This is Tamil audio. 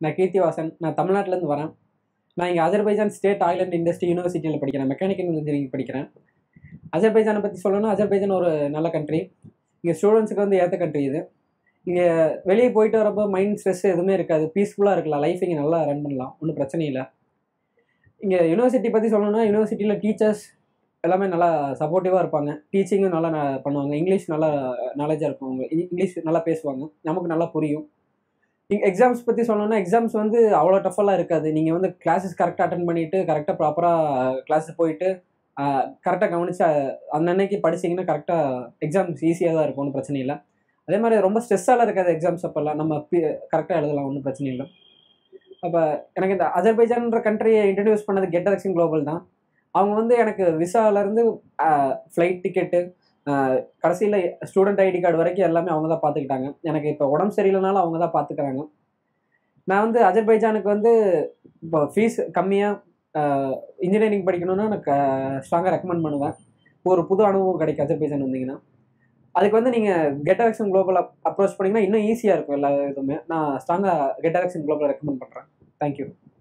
நான் கீர்த்திவாசன் நான் தமிழ்நாட்டிலேருந்து வரேன் நான் இங்கே Azerbaijan state oil and industry யூனிவர்சிட்டியில் படிக்கிறேன் மெக்கானிக்கல் இன்ஜினியரிங் படிக்கிறேன் அஜர்பைஜானை பற்றி சொல்லணும்னா அஜர்பைஜான் ஒரு நல்ல கண்ட்ரி இங்கே ஸ்டூடெண்ட்ஸுக்கு வந்து ஏற்ற கண்ட்ரி இது இங்கே வெளியே போயிட்டு வரப்போ மைண்ட் ஸ்ட்ரெஸ் எதுவுமே இருக்காது பீஸ்ஃபுல்லாக இருக்கலாம் லைஃப் இங்கே நல்லா ரன் பண்ணலாம் ஒன்றும் பிரச்சனை இல்லை இங்கே யூனிவர்சிட்டி பற்றி சொல்லணும்னா யூனிவர்சிட்டியில் டீச்சர்ஸ் எல்லாமே நல்லா சப்போர்ட்டிவாக இருப்பாங்க டீச்சிங்கும் நல்லா ந- பண்ணுவாங்க இங்கிலீஷ் நல்லா நாலேஜாக இருக்கும் அவங்க இ- இங்கிலீஷ் நல்லா பேசுவாங்க நமக்கு நல்லா புரியும் எக்ஸாம்ஸ் பற்றி சொல்லணும்னா எக்ஸாம்ஸ் வந்து அவ்வளோ டஃபெல்லாம் இருக்காது நீங்கள் வந்து கிளாஸஸ் கரெக்டாக அட்டன் பண்ணிவிட்டு கரெக்டாக ப்ராப்பராக கிளாஸ் போயிட்டு கரெக்டாக கவனிச்சு அன்னன்னைக்கு படிச்சீங்கன்னா கரெக்டாக எக்ஸாம்ஸ் ஈஸியாக தான் இருக்கும் ஒன்றும் பிரச்சனை இல்லை அதே மாதிரி ரொம்ப ஸ்ட்ரெஸ்ஸாலாம் இருக்காது எக்ஸாம்ஸ் அப்போல்லாம் நம்ம கரெக்டாக எழுதலாம் ஒன்றும் பிரச்சனை இல்லை அப்போ எனக்கு இந்த அஜர்பைஜான்ற கண்ட்ரியை இன்ட்ரடியூஸ் பண்ணது கெட் எலெக்ஷன் குளோபல் தான் அவங்க வந்து எனக்கு விசாலேருந்து ஃப்ளைட் டிக்கெட்டு கடைசியில் ஸ்டூடெண்ட் ஐடி கார்டு வரைக்கும் எல்லாமே அவங்க தான் பார்த்துக்கிட்டாங்க எனக்கு இப்போ உடம்பு சரியில்லைனாலும் அவங்க தான் பார்த்துக்கிறாங்க நான் வந்து அஜர்பைஜானுக்கு வந்து இப்போ ஃபீஸ் கம்மியாக இன்ஜினியரிங் படிக்கணும்னா எனக்கு ஸ்ட்ராங்காக ரெக்கமெண்ட் பண்ணுவேன் ஒரு புது அனுபவம் கிடைக்கும் அஜர்பைஜான் வந்தீங்கன்னா அதுக்கு வந்து நீங்கள் கெட் எலெக்ஷன் குளோபல் அப்ரோச் பண்ணிங்கன்னா இன்னும் ஈஸியாக இருக்கும் எல்லா இதுவுமே நான் ஸ்ட்ராங்காக கெட் எலெக்ஷன் குளோபல் ரெக்கமெண்ட் பண்ணுறேன் தேங்க்யூ